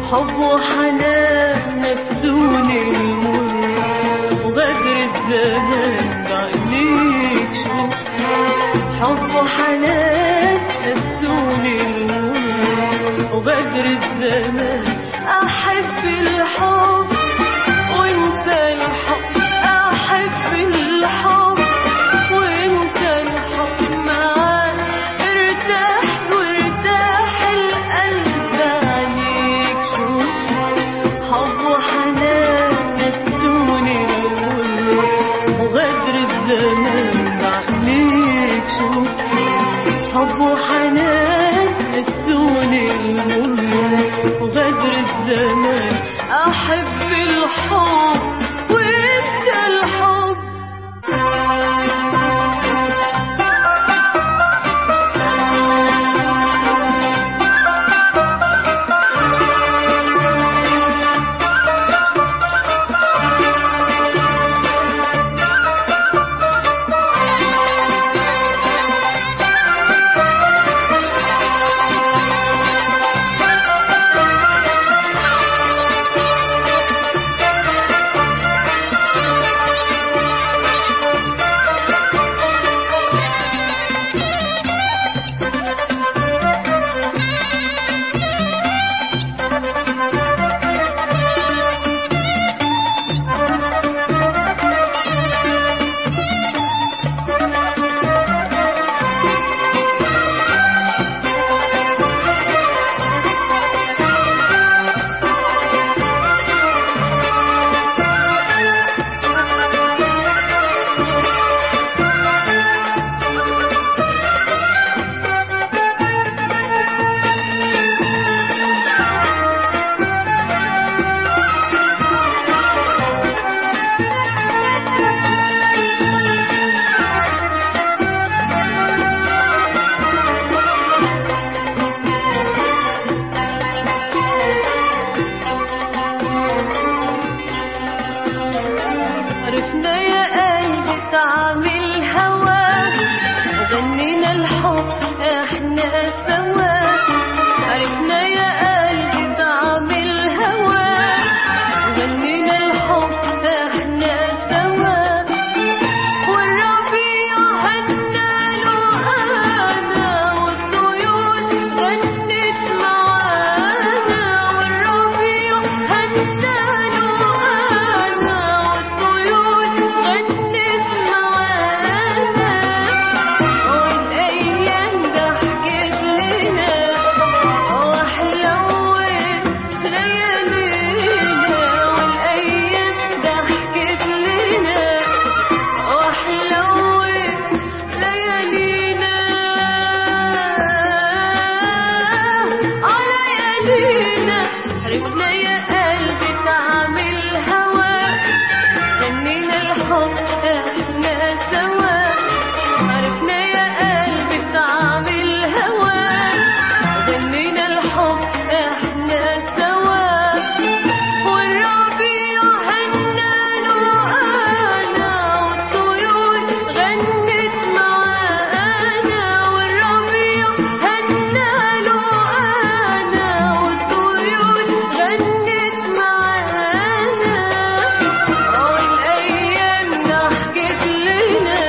حب وحنان نسوني المر وغدر الزمان بعينيك شوف حب وحنان نسوني المر وغدر الزمان أحب الحب وانت الحب أحب الحب وانت الحب معاك ارتحت وارتاح القلب عليك شوف حب وحنان نسوني المر وغدر الزمان عليك شوف حب وحنان نسوني المر وغدر الزمان أحب الحب وانت الحب عرفنا يا قلبي طعم الهوى وغنينا الحب احنا سوا عرفنا يا قلبي طعم الهوى وغنينا الحب احنا سوا والربيع هناله انا والطيور غنت معانا والربيع هناله انا والطيور غنت معانا والايام ضحكت لنا وحلوت ليالينا والايام ضحكت لنا وحلوت ليالينا على ليالينا عرفنا يا قلبي طعم الهوى غنينا الحب احنا سوا عرفنا يا قلبي طعم الهوى غنينا الحب احنا سوا والربيع هناله انا والطيور غنت معانا والربيع هناله انا والطيور غنت معانا والايام ضحكت لنا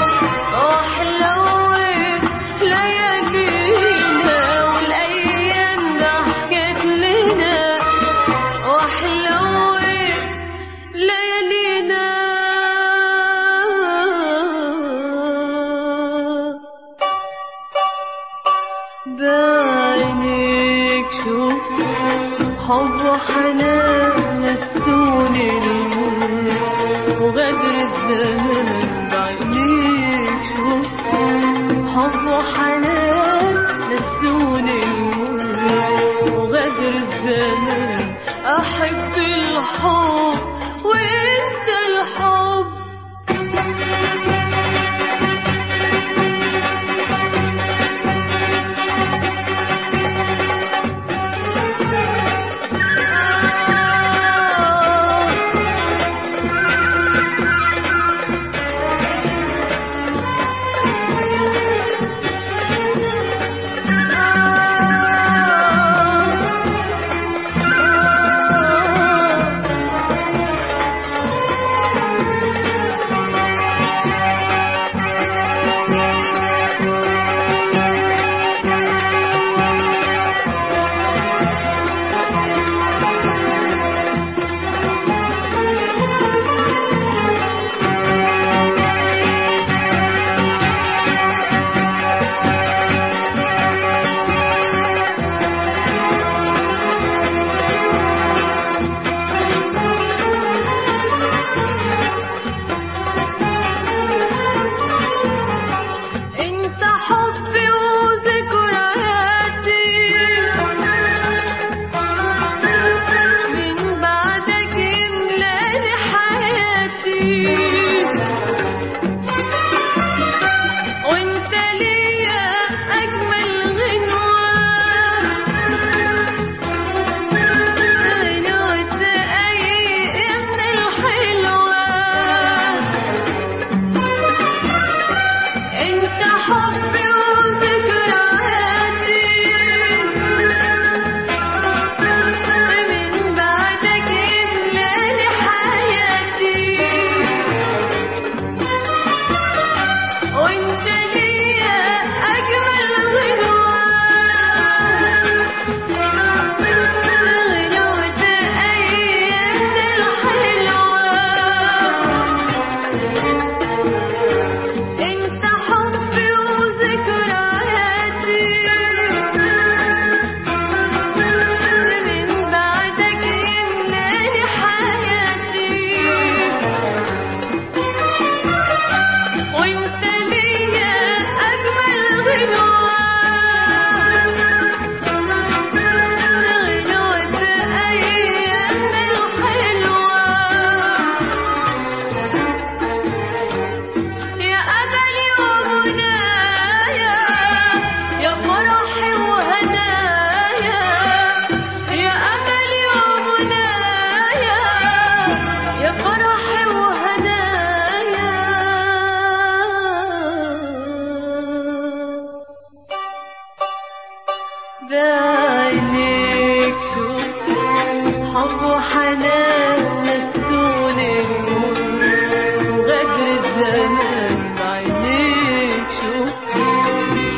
وحلوت ليالينا والايام ضحكت لنا وحلوت ليالينا بعينيك شوف حب وحنان نسوني المر وغدر الزمان بعينيك شوف حب وحنان نسوني المر وغدر الزمان أحب الحب وانت الحب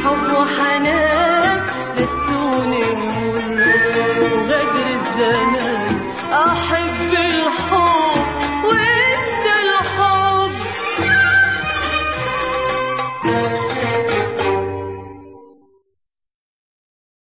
حب وحنان نسوني المر وغدر الزمان أحب الحب وانت الحب